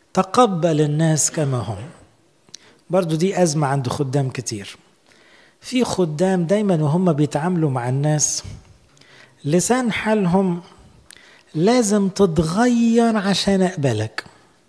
تقبل الناس كما هم برضو دي أزمة عند خدام كتير في خدام دايما وهم بيتعاملوا مع الناس لسان حالهم لازم تتغير عشان أقبلك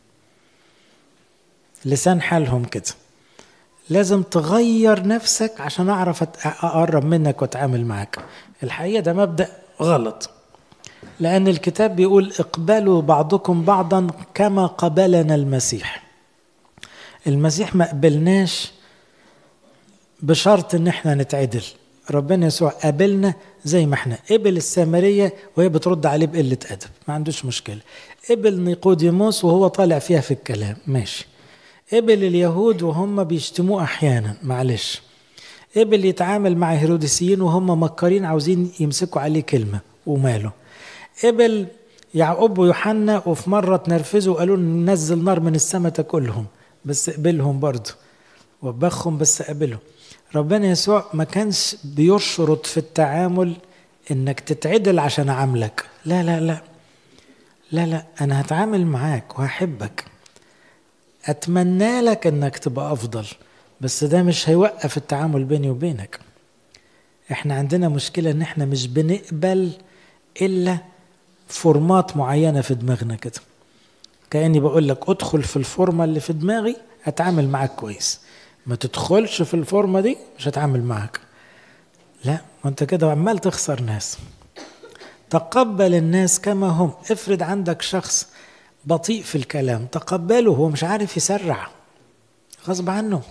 لسان حالهم كده لازم تغير نفسك عشان أعرف أقرب منك وأتعامل معك الحقيقة ده مبدأ غلط لأن الكتاب بيقول اقبلوا بعضكم بعضا كما قبلنا المسيح المسيح ما قبلناش بشرط ان احنا نتعدل ربنا يسوع قابلنا زي ما احنا قبل السامرية وهي بترد عليه بقلة أدب ما عندوش مشكلة قبل نيقوديموس وهو طالع فيها في الكلام ماشي قبل اليهود وهم بيشتموه أحيانا معلش قبل يتعامل مع هيروديسيين وهم مكارين عاوزين يمسكوا عليه كلمة وماله قبل يعقوب ويوحنا وفي مرة تنرفزوا وقالوا ننزل نار من السماء تاكلهم بس قبلهم برضه وبخهم بس قبلهم ربنا يسوع ما كانش بيشرط في التعامل انك تتعدل عشان اعاملك لا لا لا لا لا انا هتعامل معاك وهحبك اتمنى لك انك تبقى افضل بس ده مش هيوقف التعامل بيني وبينك احنا عندنا مشكلة ان احنا مش بنقبل الا فورمات معينة في دماغنا كده كأني بقول لك ادخل في الفورمة اللي في دماغي اتعامل معاك كويس ما تدخلش في الفورمة دي مش هتعامل معاك لا وانت كده عمال تخسر ناس تقبل الناس كما هم افرض عندك شخص بطيء في الكلام تقبله هو مش عارف يسرع غصب عنه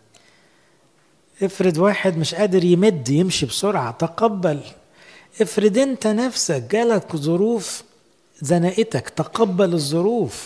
افرض واحد مش قادر يمد يمشي بسرعة تقبل افرض انت نفسك جالك ظروف زنقتك تقبل الظروف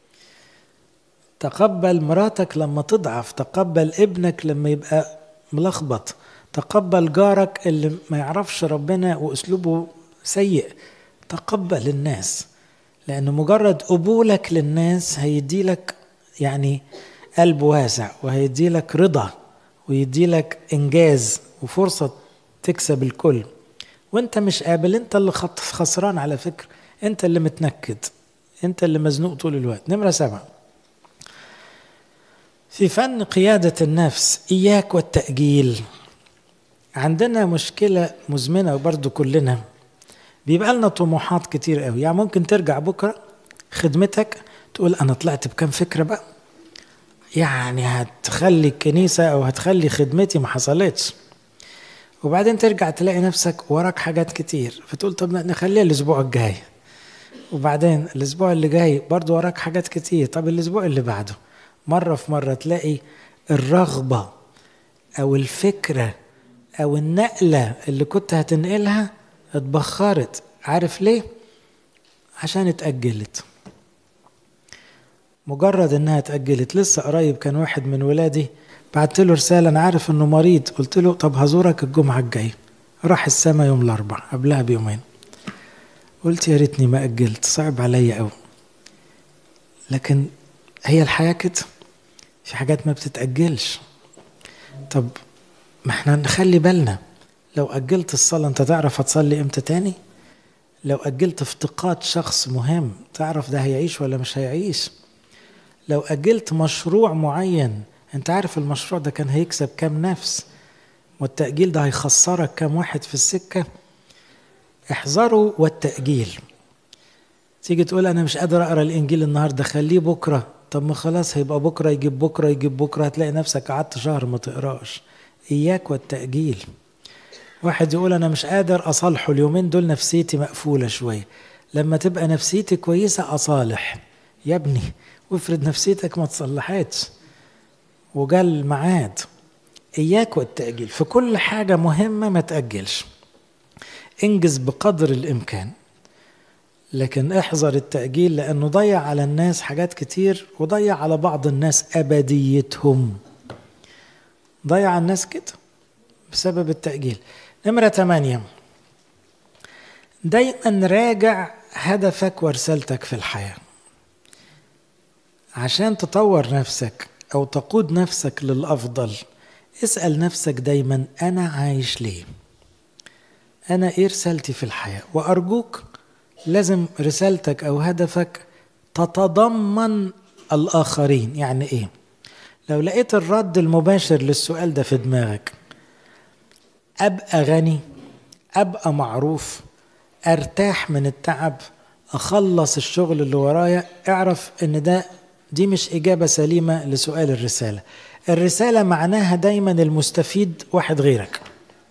تقبل مراتك لما تضعف تقبل ابنك لما يبقى ملخبط تقبل جارك اللي ما يعرفش ربنا واسلوبه سيء تقبل الناس لأنه مجرد قبولك للناس هيدي لك يعني قلب واسع وهيدي لك رضا ويدي لك إنجاز وفرصة تكسب الكل وانت مش قابل انت اللي خسران على فكرة انت اللي متنكد انت اللي مزنوق طول الوقت نمرة سبعة في فن قيادة النفس إياك والتأجيل عندنا مشكلة مزمنة وبرضو كلنا بيبقى لنا طموحات كتير قوي يعني ممكن ترجع بكرة خدمتك تقول أنا طلعت بكام فكرة بقى يعني هتخلي الكنيسة أو هتخلي خدمتي ما حصلتش وبعدين ترجع تلاقي نفسك وراك حاجات كتير فتقول طب نخليها الأسبوع الجاي وبعدين الأسبوع اللي جاي برضو وراك حاجات كتير طب الأسبوع اللي بعده مرة في مرة تلاقي الرغبة أو الفكرة أو النقلة اللي كنت هتنقلها اتبخرت عارف ليه؟ عشان اتأجلت مجرد انها اتأجلت لسه قريب كان واحد من ولادي بعت له رسالة أنا عارف إنه مريض قلت له طب هزورك الجمعة الجاية راح السما يوم الأربع قبلها بيومين قلت يا ريتني ما أجلت صعب عليا قوي لكن هي الحياة كده في حاجات ما بتتأجلش طب ما احنا نخلي بالنا لو أجلت الصلاة أنت تعرف هتصلي إمتى تاني لو أجلت افتقاد شخص مهم تعرف ده هيعيش ولا مش هيعيش لو أجلت مشروع معين أنت عارف المشروع ده كان هيكسب كام نفس والتأجيل ده هيخسرك كام واحد في السكة احذروا والتأجيل تيجي تقول أنا مش قادر أقرأ الإنجيل النهاردة خليه بكرة طب ما خلاص هيبقى بكرة يجيب بكرة يجيب بكرة هتلاقي نفسك قعدت شهر ما تقراش إياك والتأجيل واحد يقول أنا مش قادر أصالحه اليومين دول نفسيتي مقفولة شوية لما تبقى نفسيتي كويسة أصالح يا ابني وافرض نفسيتك ما تصلحتش وجا الميعاد إياك والتأجيل في كل حاجة مهمة ما تأجلش انجز بقدر الإمكان لكن احذر التأجيل لأنه ضيع على الناس حاجات كتير وضيع على بعض الناس أبديتهم ضيع الناس كده بسبب التأجيل نمرة ثمانية دايما راجع هدفك ورسالتك في الحياة عشان تطور نفسك أو تقود نفسك للأفضل اسأل نفسك دايما أنا عايش ليه أنا إيه رسالتي في الحياة وأرجوك لازم رسالتك أو هدفك تتضمن الآخرين يعني إيه؟ لو لقيت الرد المباشر للسؤال ده في دماغك أبقى غني أبقى معروف أرتاح من التعب أخلص الشغل اللي ورايا اعرف إن ده دي مش إجابة سليمة لسؤال الرسالة الرسالة معناها دايما المستفيد واحد غيرك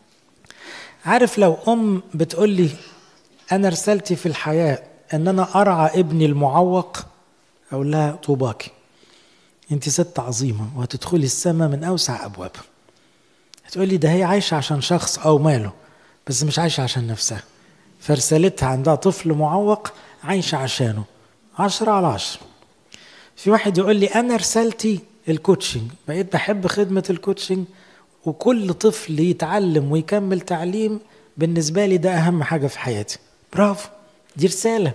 عارف لو أم بتقول لي أنا رسالتي في الحياة أن أنا أرعى ابني المعوق أقول لها طوباكي أنت ست عظيمة وهتدخلي السماء من أوسع أبوابها هتقول لي ده هي عايشة عشان شخص أو ماله بس مش عايشة عشان نفسها فرسالتها عندها طفل معوق عايشة عشانه عشرة على عشرة في واحد يقول لي أنا رسالتي الكوتشنج بقيت بحب خدمة الكوتشنج وكل طفل يتعلم ويكمل تعليم بالنسبة لي ده أهم حاجة في حياتي برافو دي رسالة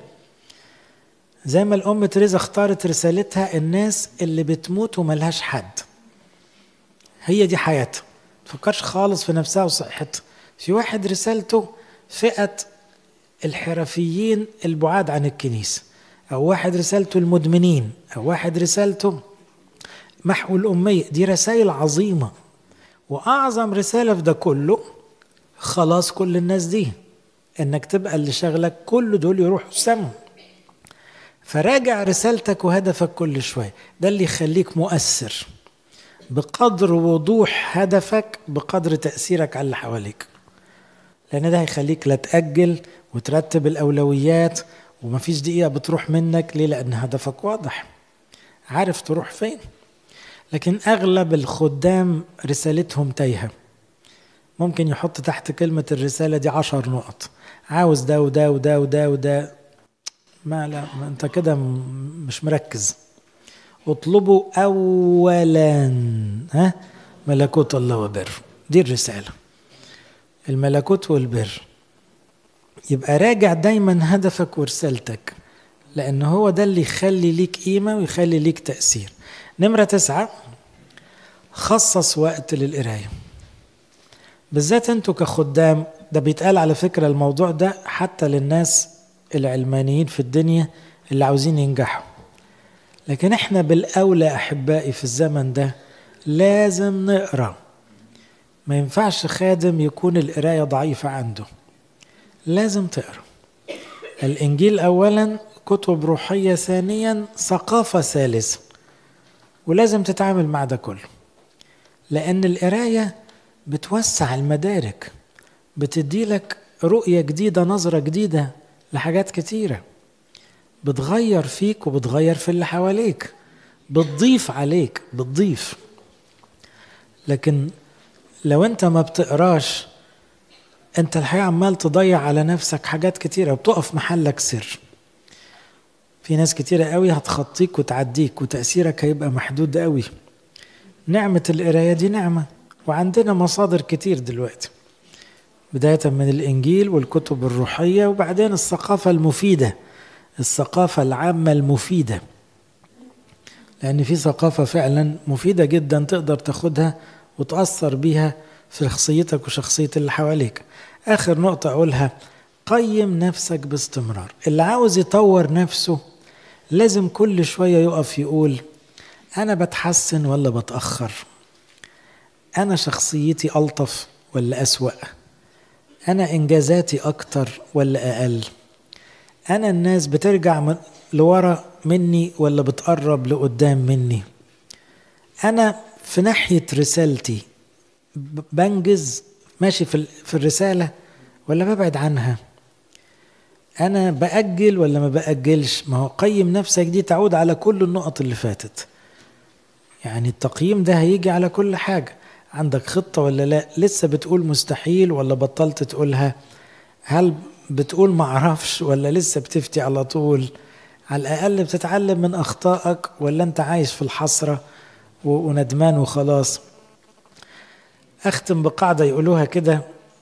زي ما الأم تريزا اختارت رسالتها الناس اللي بتموت وملهاش حد هي دي حياتها تفكرش خالص في نفسها وصحتها في واحد رسالته فئة الحرفيين البعاد عن الكنيسة أو واحد رسالته المدمنين أو واحد رسالته محو الأمية دي رسائل عظيمة وأعظم رسالة في ده كله خلاص كل الناس دي إنك تبقى اللي شغلك كل دول يروحوا السما فراجع رسالتك وهدفك كل شوية ده اللي يخليك مؤثر بقدر وضوح هدفك بقدر تأثيرك على اللي حواليك لأن ده هيخليك لا تأجل وترتب الأولويات ومفيش دقيقة بتروح منك ليه لأن هدفك واضح عارف تروح فين لكن أغلب الخدام رسالتهم تايهة ممكن يحط تحت كلمة الرسالة دي عشر نقط عاوز ده وده وده وده وده ما لا ما انت كده مش مركز اطلبوا اولا ها ملكوت الله وبر دي الرسالة الملكوت والبر يبقى راجع دايما هدفك ورسالتك لأن هو ده اللي يخلي ليك قيمة ويخلي ليك تأثير نمرة تسعة خصص وقت للقراية بالذات انتوا كخدام ده بيتقال على فكرة الموضوع ده حتى للناس العلمانيين في الدنيا اللي عاوزين ينجحوا لكن احنا بالأولى أحبائي في الزمن ده لازم نقرأ ما ينفعش خادم يكون القراية ضعيفة عنده لازم تقرأ الإنجيل أولا كتب روحية ثانيا ثقافة ثالثة ولازم تتعامل مع ده كله لأن القراية بتوسع المدارك بتدي لك رؤية جديدة نظرة جديدة لحاجات كتيرة بتغير فيك وبتغير في اللي حواليك بتضيف عليك بتضيف لكن لو انت ما بتقراش انت الحقيقة عمال تضيع على نفسك حاجات كتيرة وبتقف محلك سر في ناس كتيرة قوي هتخطيك وتعديك وتأثيرك هيبقى محدود قوي نعمة القراية دي نعمة وعندنا مصادر كتير دلوقتي بداية من الإنجيل والكتب الروحية وبعدين الثقافة المفيدة الثقافة العامة المفيدة لأن في ثقافة فعلا مفيدة جدا تقدر تاخدها وتأثر بيها في شخصيتك وشخصية اللي حواليك آخر نقطة أقولها قيم نفسك باستمرار اللي عاوز يطور نفسه لازم كل شوية يقف يقول أنا بتحسن ولا بتأخر أنا شخصيتي ألطف ولا أسوأ أنا إنجازاتي أكتر ولا أقل أنا الناس بترجع من لورا مني ولا بتقرب لقدام مني أنا في ناحية رسالتي بنجز ماشي في في الرسالة ولا ببعد عنها أنا بأجل ولا ما بأجلش ما هو قيم نفسك دي تعود على كل النقط اللي فاتت يعني التقييم ده هيجي على كل حاجة عندك خطة ولا لا لسه بتقول مستحيل ولا بطلت تقولها هل بتقول معرفش ولا لسه بتفتي على طول على الأقل بتتعلم من أخطائك ولا أنت عايش في الحسرة وندمان وخلاص أختم بقاعدة يقولوها كده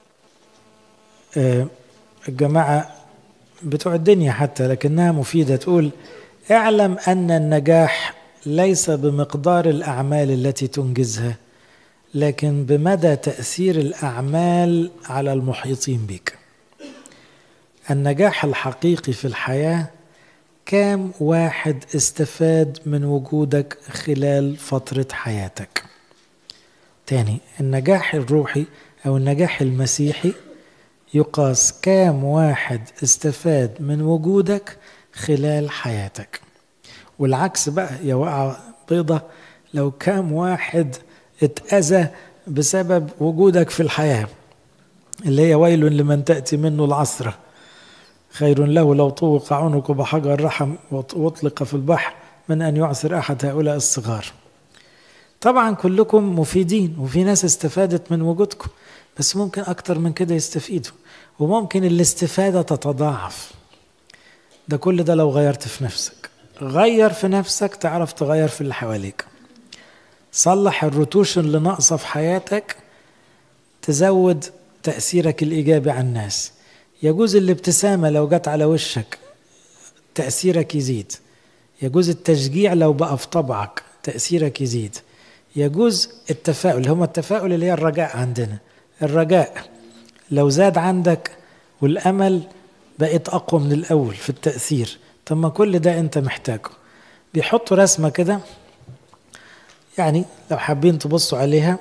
الجماعة بتوع الدنيا حتى لكنها مفيدة تقول اعلم أن النجاح ليس بمقدار الأعمال التي تنجزها لكن بمدى تأثير الأعمال على المحيطين بك النجاح الحقيقي في الحياة كام واحد استفاد من وجودك خلال فترة حياتك تاني النجاح الروحي أو النجاح المسيحي يقاس كام واحد استفاد من وجودك خلال حياتك والعكس بقى يا وقعة بيضة لو كام واحد اتأذى بسبب وجودك في الحياة اللي هي ويل لمن تأتي منه العصرة خير له لو طوق عنق بحجر رحم واطلق في البحر من أن يعثر أحد هؤلاء الصغار طبعا كلكم مفيدين وفي ناس استفادت من وجودكم بس ممكن أكتر من كده يستفيدوا وممكن الاستفادة تتضاعف ده كل ده لو غيرت في نفسك غير في نفسك تعرف تغير في اللي حواليك صلح الرتوش اللي ناقصة في حياتك تزود تأثيرك الإيجابي على الناس يجوز الابتسامة لو جت على وشك تأثيرك يزيد يجوز التشجيع لو بقى في طبعك تأثيرك يزيد يجوز التفاؤل هم التفاؤل اللي هي الرجاء عندنا الرجاء لو زاد عندك والأمل بقيت أقوى من الأول في التأثير طب ما كل ده أنت محتاجه بيحطوا رسمة كده يعني لو حابين تبصوا عليها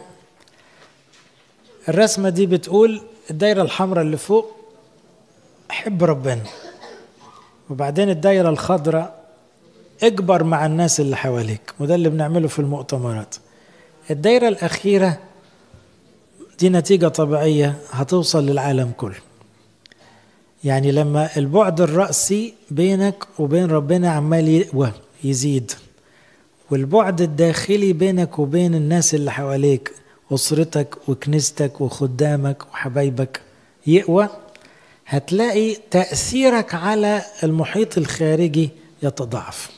الرسمة دي بتقول الدايرة الحمراء اللي فوق حب ربنا وبعدين الدايرة الخضراء اكبر مع الناس اللي حواليك وده اللي بنعمله في المؤتمرات الدايرة الأخيرة دي نتيجة طبيعية هتوصل للعالم كله يعني لما البعد الرأسي بينك وبين ربنا عمال يزيد والبعد الداخلي بينك وبين الناس اللي حواليك أسرتك وكنيستك وخدامك وحبايبك يقوى هتلاقي تأثيرك على المحيط الخارجي يتضاعف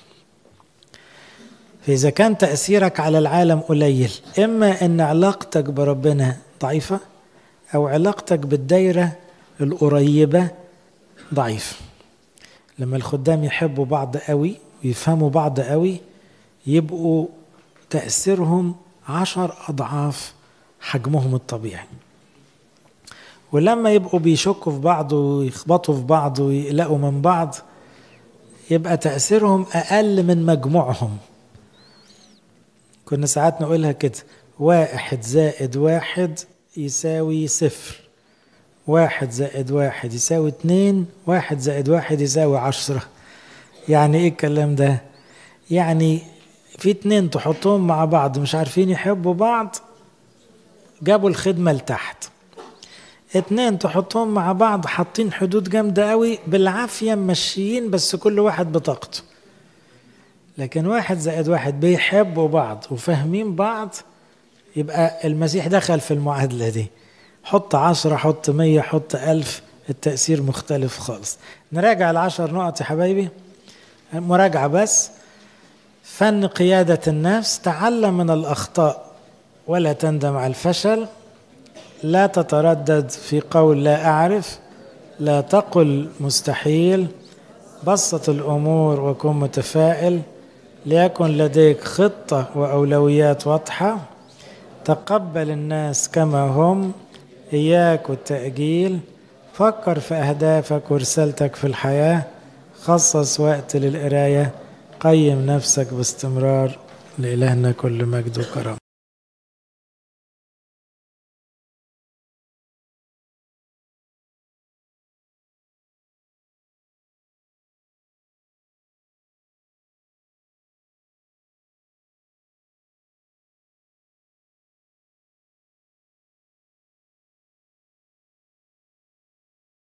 فإذا كان تأثيرك على العالم قليل إما أن علاقتك بربنا ضعيفة أو علاقتك بالدايرة القريبة ضعيف لما الخدام يحبوا بعض قوي ويفهموا بعض قوي يبقوا تأثيرهم عشر أضعاف حجمهم الطبيعي ولما يبقوا بيشكوا في بعض ويخبطوا في بعض ويقلقوا من بعض يبقى تأثيرهم أقل من مجموعهم كنا ساعات نقولها كده واحد زائد واحد يساوي صفر واحد زائد واحد يساوي اتنين واحد زائد واحد يساوي عشرة يعني ايه الكلام ده يعني في اتنين تحطهم مع بعض مش عارفين يحبوا بعض جابوا الخدمة لتحت اتنين تحطهم مع بعض حاطين حدود جامدة قوي بالعافية ماشيين بس كل واحد بطاقته لكن واحد زائد واحد بيحبوا بعض وفاهمين بعض يبقى المسيح دخل في المعادلة دي حط عشرة حط مية حط ألف التأثير مختلف خالص نراجع العشر نقط يا حبايبي مراجعة بس فن قيادة النفس تعلم من الأخطاء ولا تندم على الفشل لا تتردد في قول لا أعرف لا تقل مستحيل بسط الأمور وكن متفائل ليكن لديك خطة وأولويات واضحة تقبل الناس كما هم إياك والتأجيل فكر في أهدافك ورسالتك في الحياة خصص وقت للقراية قيم نفسك باستمرار لإلهنا كل مجد وكرم